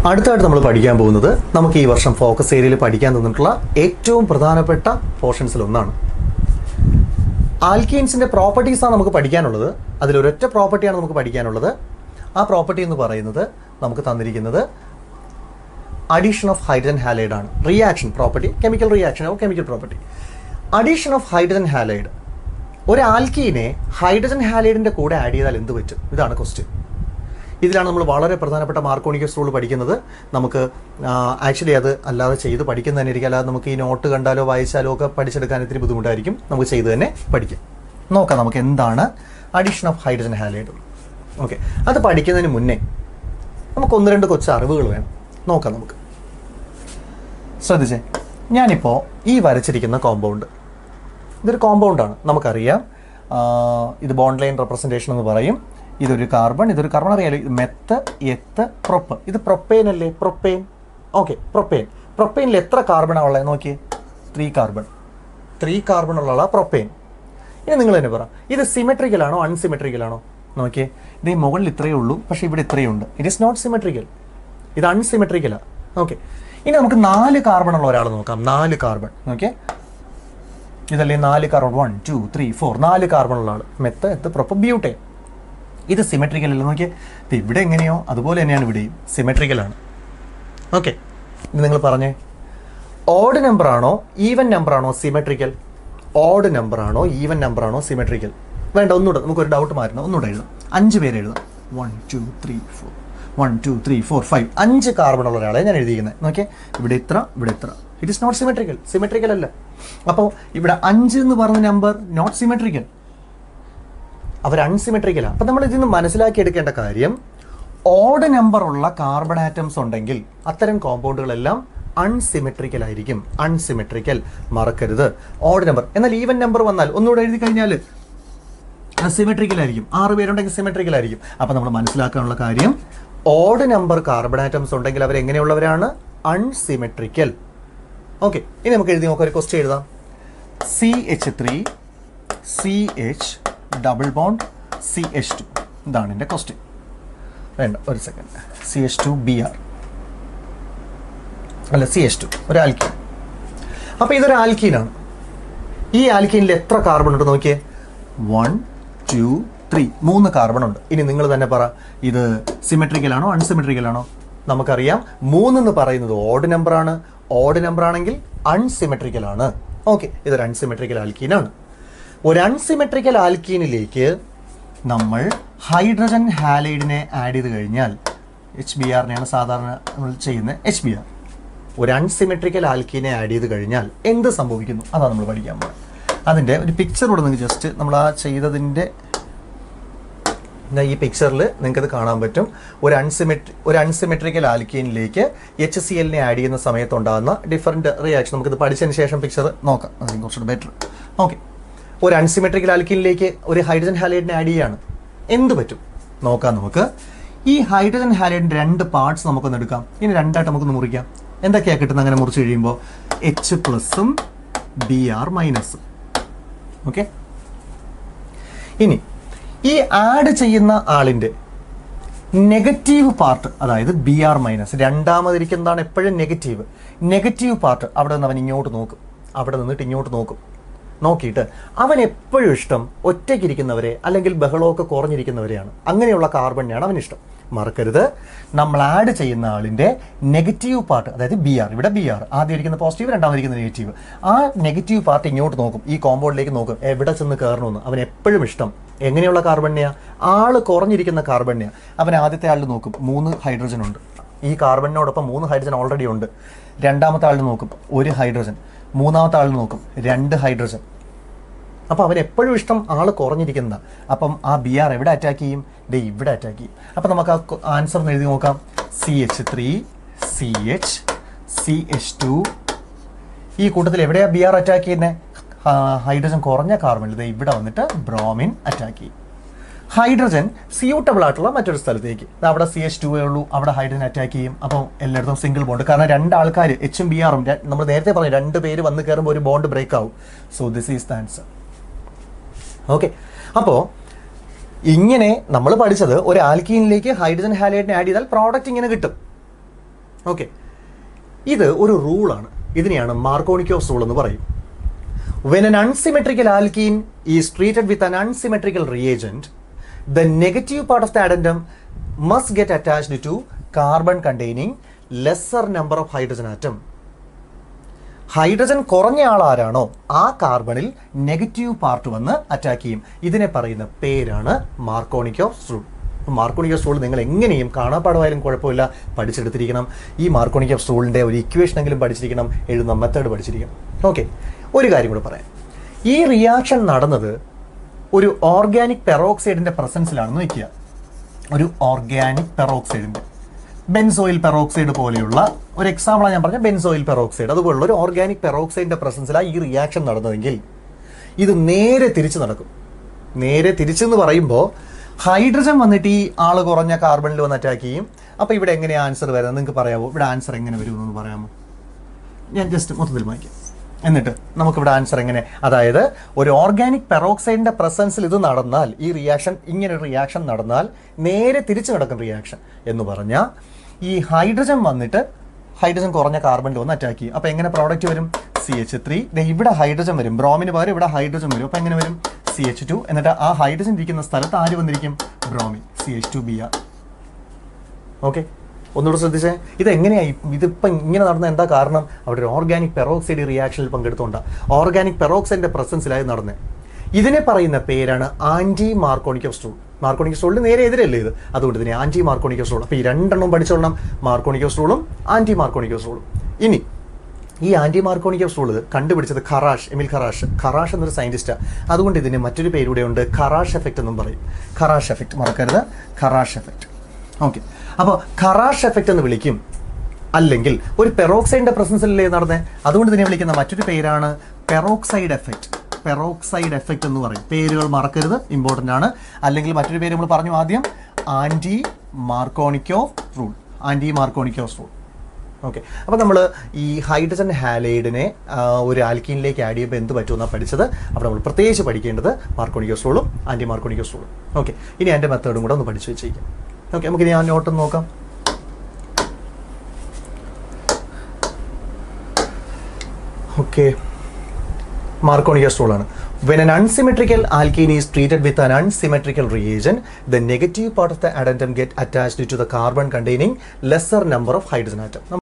അടുത്തായിട്ട് നമ്മൾ പഠിക്കാൻ പോകുന്നത് നമുക്ക് ഈ വർഷം ഫോക്കസ് ഏരിയയിൽ പഠിക്കാൻ തന്നിട്ടുള്ള ഏറ്റവും പ്രധാനപ്പെട്ട പോർഷൻസിൽ ഒന്നാണ് ആൽക്കീൻസിൻ്റെ പ്രോപ്പർട്ടീസാണ് നമുക്ക് പഠിക്കാനുള്ളത് അതിലൊരൊറ്റ പ്രോപ്പർട്ടിയാണ് നമുക്ക് പഠിക്കാനുള്ളത് ആ പ്രോപ്പർട്ടി എന്ന് പറയുന്നത് നമുക്ക് തന്നിരിക്കുന്നത് അഡീഷൻ ഓഫ് ഹൈഡ്രജൻ ഹാലൈഡ് ആണ് reaction property chemical reaction or chemical property addition of hydrogen halide ഒരു ആൽക്കീനെ ഹൈഡ്രജൻ ഹാലൈഡിൻ്റെ കൂടെ ആഡ് ചെയ്താൽ എന്ത് പറ്റും ഇതാണ് ക്വസ്റ്റ്യൻ ഇതിലാണ് നമ്മൾ വളരെ പ്രധാനപ്പെട്ട മാർക്കോണിക്കസ് റൂൾ പഠിക്കുന്നത് നമുക്ക് ആക്ച്വലി അത് അല്ലാതെ ചെയ്ത് പഠിക്കുന്ന തന്നെ ഇരിക്കും അല്ലാതെ നമുക്ക് ഈ നോട്ട് കണ്ടാലോ വായിച്ചാലോ ഒക്കെ പഠിച്ചെടുക്കാൻ ഇത്തിരി ബുദ്ധിമുട്ടായിരിക്കും നമുക്ക് ചെയ്ത് തന്നെ പഠിക്കാം നോക്കാം നമുക്ക് എന്താണ് addition of hydrogen halide okay അത് പഠിക്കുന്നതിന് മുന്നേ നമുക്ക് ഒന്ന് രണ്ട് കൊച്ചു അറിവുകൾ വേണം നോക്കാം നമുക്ക് ശ്രദ്ധിച്ചേ ഞാനിപ്പോൾ ഈ വരച്ചിരിക്കുന്ന കോമ്പൗണ്ട് ഇതൊരു കോമ്പൗണ്ടാണ് നമുക്കറിയാം ആ, ഇത് ബോണ്ട് ലൈൻ റെപ്രസെൻറ്റേഷൻ എന്ന് പറയും ഇതൊരു കാർബൺ ഇതൊരു കാർബൺ അറിയാലോ ഇത് മെത്ത് എത്ത് പ്രൊപ്പ് ഇത് പ്രൊപ്പെയിൻ അല്ലേ പ്രൊപ്പെയിൻ ഓക്കെ പ്രൊപ്പെയിൻ പ്രൊപ്പെയിനിൽ എത്ര കാർബണാണ് ഉള്ളത് നോക്കിയേ ത്രീ കാർബൺ ത്രീ കാർബൺ ഉള്ള പ്രൊപ്പെയിൻ ഇനി നിങ്ങൾ തന്നെ പറ ഇത് സിമെട്രിക്കൽ ആണോ അൺസിമെട്രിക്കൽ ആണോ നോക്കിയേ ഇത് ഈ മുകളിൽ ഇത്രയേ ഉള്ളൂ പക്ഷേ ഇവിടെ ഇത്രയേ ഉണ്ട് ഇറ്റ് ഇസ് നോട്ട് സിമെട്രിക്കൽ ഇത് അൺസിമെട്രിക്കലാണ് ഓക്കെ ഇനി നമുക്ക് നാല് കാർബൺ ഉള്ള ഒരാൾ നോക്കാം നാല് കാർബൺ ഓക്കെ ഇതല്ലേ നാല് carbon one two three four നാല് കാർബൺ ഉള്ള ആൾ മെത്ത് എത്ത് പ്രൊപ്പ് ബ്യൂട്ടേ ഇത് സിമെട്രിക്കൽ അല്ല നോക്കിയേ ഇത് ഇവിടെ എങ്ങനെയോ അതുപോലെ തന്നെയാണ് ഇവിടെയും സിമെട്രിക്കലാണ് ഓക്കെ ഇത് നിങ്ങൾ പറഞ്ഞേ ഓഡ് നമ്പർ ആണോ ഈവൻ നമ്പർ ആണോ സിമെട്രിക്കൽ ഓഡ് നമ്പർ ആണോ ഈവൻ നമ്പർ ആണോ സിമെട്രിക്കൽ വേണ്ട ഒന്നുകൂടെ നമുക്കൊരു ഡൗട്ട് മാറ്റണം ഒന്നുകൂടെ എഴുതാം അഞ്ച് പേര് എഴുതാം one two three four one two three four five അഞ്ച് കാർബൺ ഉള്ള ഒരാളെ ഞാൻ എഴുതിയിരിക്കുന്നത് നോക്കിയേ ഇവിടെ ഇത്ര ഇവിടെ ഇത്ര it is not symmetrical symmetrical അല്ല അപ്പോൾ ഇവിടെ അഞ്ച് എന്ന് പറഞ്ഞ നമ്പർ നോട്ട് സിമെട്രിക്കൽ അവർ അൺസിമെട്രിക്കലാണ് അപ്പം നമ്മൾ ഇതിൽ നിന്ന് മനസ്സിലാക്കി എടുക്കേണ്ട കാര്യം ഓഡ് നമ്പർ ഉള്ള കാർബൺ ആറ്റംസ് ഉണ്ടെങ്കിൽ അത്തരം കോമ്പൗണ്ടുകളെല്ലാം അൺസിമെട്രിക്കൽ ആയിരിക്കും അൺസിമെട്രിക്കൽ മറക്കരുത് ഓഡ് നമ്പർ എന്നാൽ ഈവൻ നമ്പർ വന്നാൽ ഒന്നുകൂടെ എഴുതി കഴിഞ്ഞാൽ സിമെട്രിക്കൽ ആയിരിക്കും ആറ് പേരുണ്ടെങ്കിൽ സിമെട്രിക്കൽ ആയിരിക്കും അപ്പം നമ്മൾ മനസ്സിലാക്കാനുള്ള കാര്യം ഓഡ് നമ്പർ കാർബൺ ആറ്റംസ് ഉണ്ടെങ്കിൽ അവർ എങ്ങനെയുള്ളവരാണ് അൺസിമെട്രിക്കൽ ഓക്കെ ഇനി നമുക്ക് എഴുതി നോക്കാം ഒരു ക്വസ്റ്റ്യൻ എഴുതാം C H three C H double bond C H two ഇതാണ് എൻ്റെ ക്വസ്റ്റ്യൻ വേണ്ട ഒരു second C H two B R അല്ല സി എച്ച് ടു ഒരു ആൽക്കീൻ അപ്പോൾ ഇതൊരു ആൽക്കീനാണ് ഈ ആൽക്കീനിൽ എത്ര കാർബൺ ഉണ്ട് നോക്കിയേ വൺ ടു ത്രീ മൂന്ന് കാർബൺ ഉണ്ട് ഇനി നിങ്ങൾ തന്നെ പറ ഇത് സിമെട്രിക്കൽ ആണോ അൺസിമെട്രിക്കൽ ആണോ നമുക്കറിയാം മൂന്നെന്ന് പറയുന്നത് ഓഡ് നമ്പർ ആണ് ഓഡ് നമ്പർ ആണെങ്കിൽ അൺസിമെട്രിക്കൽ ആണ് ഓക്കെ ഇതൊരു അൺസിമെട്രിക്കൽ ആൽക്കീനാണ് ഒരു അൺസിമെട്രിക്കൽ ആൽക്കീനിലേക്ക് നമ്മൾ ഹൈഡ്രജൻ ഹാലൈഡിനെ ആഡ് ചെയ്ത് കഴിഞ്ഞാൽ എച്ച് ബി ആറിനെയാണ് സാധാരണ നമ്മൾ ചെയ്യുന്നത് എച്ച് ബി ആർ ഒരു അൺസിമെട്രിക്കൽ ആൽക്കീനെ ആഡ് ചെയ്ത് കഴിഞ്ഞാൽ എന്ത് സംഭവിക്കുന്നു അതാണ് നമ്മൾ പഠിക്കാൻ പോകുന്നത് അതിൻ്റെ ഒരു പിക്ചർ കൂടെ നിങ്ങൾക്ക് ജസ്റ്റ് നമ്മൾ ആ ചെയ്തതിൻ്റെ ദാ ഈ പിക്ചറിൽ നിങ്ങൾക്കത് കാണാൻ പറ്റും ഒരു അൺസിമെട്രി ഒരു അൺസിമെട്രിക്കൽ ആൽക്കീനിലേക്ക് എച്ച് സി എല്ലിനെ ആഡ് ചെയ്യുന്ന സമയത്ത് ഉണ്ടാകുന്ന ഡിഫറെൻറ്റ് റിയാക്ഷൻ നമുക്കിത് പഠിച്ചതിന് ശേഷം പിക്ചർ നോക്കാം അതായത് കുറച്ചുകൂടെ ബെറ്റർ ഓക്കെ ഒരു അൺസിമെട്രിക്കൽ ആൽക്കീനിലേക്ക് ഒരു ഹൈഡ്രജൻ ഹാലൈഡിനെ ആഡ് ചെയ്യാണ് എന്ത് പറ്റും നോക്കാം നമുക്ക് ഈ ഹൈഡ്രജൻ ഹാലൈഡിൻ്റെ രണ്ട് പാർട്സ് നമുക്കൊന്ന് എടുക്കാം ഇനി രണ്ടായിട്ട് നമുക്കൊന്ന് മുറിക്കാം എന്തൊക്കെയാണ് കിട്ടുന്നത് അങ്ങനെ മുറിച്ച് കഴിയുമ്പോൾ എച്ച് പ്ലസും ബി ആർ മൈനസും ഓക്കെ ഇനി ഈ ആഡ് ചെയ്യുന്ന ആളിൻ്റെ നെഗറ്റീവ് പാർട്ട് അതായത് ബി ആർ മൈനസ് രണ്ടാമതിരിക്കുന്നതാണ് എപ്പോഴും നെഗറ്റീവ് നെഗറ്റീവ് പാർട്ട് അവിടെ നിന്ന് അവൻ ഇങ്ങോട്ട് നോക്കും അവിടെ നിന്നിട്ട് ഇങ്ങോട്ട് നോക്കും നോക്കിയിട്ട് അവൻ എപ്പോഴും ഇഷ്ടം ഒറ്റയ്ക്കിരിക്കുന്നവരെ അല്ലെങ്കിൽ ബഹളമൊക്കെ കുറഞ്ഞിരിക്കുന്നവരെയാണ് അങ്ങനെയുള്ള കാർബണിനെയാണ് അവൻ ഇഷ്ടം മറക്കരുത് നമ്മൾ ആഡ് ചെയ്യുന്ന ആളിൻ്റെ നെഗറ്റീവ് പാർട്ട് അതായത് ബി ആർ ഇവിടെ ബി ആർ ആദ്യം ഇരിക്കുന്ന പോസിറ്റീവ് രണ്ടാമതിരിക്കുന്ന നെഗറ്റീവ് ആ നെഗറ്റീവ് പാർട്ട് ഇങ്ങോട്ട് നോക്കും ഈ കോമ്പൗണ്ടിലേക്ക് നോക്കും എവിടെ ചെന്ന് കയറണമെന്ന് അവൻ എപ്പോഴും ഇഷ്ടം എങ്ങനെയുള്ള കാർബണിനെയാ ആള് കുറഞ്ഞിരിക്കുന്ന കാർബണിനെയാ അവൻ ആദ്യത്തെ ആളിൽ നോക്കും മൂന്ന് ഹൈഡ്രജൻ ഉണ്ട് ഈ കാർബണിനോടൊപ്പം മൂന്ന് ഹൈഡ്രജൻ ഓൾറെഡി ഉണ്ട് രണ്ടാമത്തെ ആളിൽ നോക്കും ഒരു ഹൈഡ്രജൻ മൂന്നാമത്തെ ആളിൽ നോക്കും രണ്ട് ഹൈഡ്രജൻ അപ്പോൾ അവൻ എപ്പോഴും ഇഷ്ടം ആൾ കുറഞ്ഞിരിക്കുന്ന അപ്പം ആ ബി ആർ എവിടെ അറ്റാക്ക് ചെയ്യും ദേ ഇവിടെ അറ്റാക്ക് ചെയ്യും അപ്പം നമുക്ക് ആ ആൻസർ എഴുതി നോക്കാം C H three C H C H two ഈ കൂട്ടത്തിൽ എവിടെയാ ബി ആർ അറ്റാക്ക് ചെയ്യുന്നത് ഹൈഡ്രജൻ കുറഞ്ഞ കാർബണിൽ ദേ ഇവിടെ വന്നിട്ട് ബ്രോമിൻ അറ്റാക്ക് ചെയ്യും ഹൈഡ്രജൻ സ്യൂട്ടബിൾ ആയിട്ടുള്ള മറ്റൊരു സ്ഥലത്തേക്ക് ദാ അവിടെ സി എച്ച് ടു ഉള്ളൂ അവിടെ ഹൈഡ്രജൻ അറ്റാക്ക് ചെയ്യും അപ്പോൾ എല്ലായിടത്തും സിംഗിൾ ബോണ്ട് കാരണം രണ്ട് ആൾക്കാർ എച്ചും ബി ആറും നമ്മൾ നേരത്തെ പറഞ്ഞു രണ്ട് പേര് വന്ന് കയറുമ്പോൾ ഒരു ബോണ്ട് ബ്രേക്ക് ആവും so this is the answer okay അപ്പോൾ ഇങ്ങനെ നമ്മൾ പഠിച്ചത് ഒരു ആൽക്കീനിലേക്ക് ഹൈഡ്രജൻ ഹാലൈഡിനെ ആഡ് ചെയ്താൽ പ്രോഡക്റ്റ് ഇങ്ങനെ കിട്ടും ഓക്കെ ഇത് ഒരു റൂളാണ് ഇതിനെയാണ് മാർക്കോണിക്കോസ് റൂൾ എന്ന് പറയും When an unsymmetrical alkene is treated with an unsymmetrical reagent, the negative part of the addendum must get attached to carbon containing lesser number of hydrogen atom. Hydrogen കുറഞ്ഞ ആളാരാണോ ആ കാർബണിൽ negative part വന്ന് attack ചെയ്യും ഇതിനെ പറയുന്ന പേരാണ് Markovnikov's rule Markovnikov's rule നിങ്ങൾ എങ്ങനെയും കാണാപ്പാടമായാലും കുഴപ്പമില്ല പഠിച്ചെടുത്തിരിക്കണം ഈ മാർക്കോണിക്കോസ് റൂളിൻ്റെ ഒരു ഇക്വേഷനെങ്കിലും പഠിച്ചിരിക്കണം എഴുതുന്ന മെത്തേഡ് പഠിച്ചിരിക്കണം ഓക്കെ ഒരു കാര്യം കൂടെ പറയാം ഈ റിയാക്ഷൻ നടന്നത് ഒരു ഓർഗാനിക് പെറോക്സൈഡിൻ്റെ പ്രസൻസിലാണെന്ന് വയ്ക്കുക ഒരു ഓർഗാനിക് പെറോക്സൈഡിൻ്റെ ബെൻസോയിൽ പെറോക്സൈഡ് പോലെയുള്ള ഒരു എക്സാമ്പിളാണ് ഞാൻ പറഞ്ഞ ബെൻസോയിൽ പെറോക്സൈഡ് അതുപോലുള്ള ഒരു ഓർഗാനിക് പെറോക്സൈഡിന്റെ പ്രസൻസിലാണ് ഈ റിയാക്ഷൻ നടന്നതെങ്കിൽ ഇത് നേരെ തിരിച്ചു നടക്കും നേരെ തിരിച്ചെന്ന് പറയുമ്പോൾ ഹൈഡ്രജൻ വന്നിട്ട് ഈ ആള് കുറഞ്ഞ കാർബണിൽ വന്ന് അറ്റാക്ക് ചെയ്യും അപ്പോൾ ഇവിടെ എങ്ങനെയാണ് ആൻസർ വരുന്നത് നിങ്ങൾക്ക് പറയാമോ ഇവിടെ ആൻസർ എങ്ങനെ വരുമെന്ന് പറയാമോ ഞാൻ ജസ്റ്റ് മൊത്തത്തിൽ വായിക്കാം എന്നിട്ട് നമുക്കിവിടെ ആൻസർ എങ്ങനെ അതായത് ഒരു ഓർഗാനിക് പെറോക്സൈഡിന്റെ പ്രസൻസിൽ ഇത് നടന്നാൽ ഈ റിയാക്ഷൻ ഇങ്ങനെ ഒരു റിയാക്ഷൻ നടന്നാൽ നേരെ തിരിച്ചു നടക്കും റിയാക്ഷൻ എന്ന് പറഞ്ഞാൽ ഈ ഹൈഡ്രജൻ വന്നിട്ട് ഹൈഡ്രജൻ കുറഞ്ഞ കാർബണിൽ വന്ന് അറ്റാക്ക് ചെയ്യും അപ്പോൾ എങ്ങനെ പ്രോഡക്റ്റ് വരും സി എച്ച് ത്രീ ഇവിടെ ഹൈഡ്രജൻ വരും ബ്രോമിന് പകരം ഇവിടെ ഹൈഡ്രജൻ വരും അപ്പോൾ എങ്ങനെ വരും സി എച്ച് ടു എന്നിട്ട് ആ ഹൈഡ്രജൻ ഇരിക്കുന്ന സ്ഥലത്ത് ആര് വന്നിരിക്കും bromine C H two B R okay ഒന്നുകൂടെ ശ്രദ്ധിച്ചേ ഇത് എങ്ങനെയായി ഇതിപ്പം ഇങ്ങനെ നടന്ന എന്താ കാരണം അവിടെ ഒരു ഓർഗാനിക് പെറോക്സൈഡ് റിയാക്ഷനിൽ പങ്കെടുത്തുകൊണ്ടാണ് ഓർഗാനിക് പെറോക്സൈഡിന്റെ പ്രസൻസിലായി നടന്നത് ഇതിനെ പറയുന്ന പേരാണ് ആന്റി മാർക്കോണിക്കോ സ്റ്റൂൾ മാർക്കോണിക്കോ സ്റ്റൂളിന് നേരെ എതിരല്ലേ ഇത് അതുകൊണ്ട് ഇതിനെ ആന്റി മാർക്കോണിക്കോ സ്റ്റൂൾ അപ്പോൾ ഈ രണ്ടെണ്ണം പഠിച്ചോളണം മാർക്കോണിക്കോ സ്റ്റൂളും ആന്റി മാർക്കോണിക്കോ സ്റ്റൂളും ഇനി ഈ ആന്റി മാർക്കോണിക്കോ സ്റ്റൂൾ കണ്ടുപിടിച്ചത് ഖറാഷ് എമിൽ ഖറാഷ് ഖറാഷ് എന്നൊരു സയന്റിസ്റ്റാണ് അതുകൊണ്ട് ഇതിന് മറ്റൊരു പേരൂടെ ഉണ്ട് ഖറാഷ് എഫക്റ്റ് എന്നും പറയും ഖറാഷ് എഫക്റ്റ് മറക്കരുത് ഖറാഷ് എഫക്റ്റ് ഓക്കെ അപ്പോൾ ഖറാഷ് എഫക്റ്റ് എന്ന് വിളിക്കും അല്ലെങ്കിൽ ഒരു പെറോക്സൈഡിന്റെ പ്രസൻസിലല്ലേ നടന്നേ അതുകൊണ്ട് ഇതിനെ വിളിക്കുന്ന മറ്റൊരു പേരാണ് പെറോക്സൈഡ് എഫക്റ്റ് പെറോക്സൈഡ് എഫക്റ്റ് എന്ന് പറയും പേരുകൾ മറക്കരുത് ഇമ്പോർട്ടൻ്റ് ആണ് അല്ലെങ്കിൽ മറ്റൊരു പേര് നമ്മൾ പറഞ്ഞു ആദ്യം anti Markovnikov rule anti Markovnikov rule okay അപ്പോൾ നമ്മൾ ഈ ഹൈഡ്രജൻ ഹാലൈഡിനെ ഒരു ആൽക്കീനിലേക്ക് ആഡ് ചെയ്യുമ്പോൾ എന്ത് പറ്റുമെന്നാണ് പഠിച്ചത് അപ്പോൾ നമ്മൾ പ്രത്യേകിച്ച് പഠിക്കേണ്ടത് മാർക്കോണിക്കോസ് റൂളും ആൻറ്റി മാർക്കോണിക്കോസ് റൂളും ഓക്കെ ഇനി അതിൻ്റെ മെത്തേഡും കൂടെ ഒന്ന് പഠിച്ചു വെച്ചേക്കാം ഓക്കെ നമുക്ക് ഇനി ആ നോട്ടൊന്ന് നോക്കാം ഓക്കെ Marconius rule ആണ് when an unsymmetrical alkene is treated with an unsymmetrical reagent the negative part of the addendum get attached to the carbon containing lesser number of hydrogen atom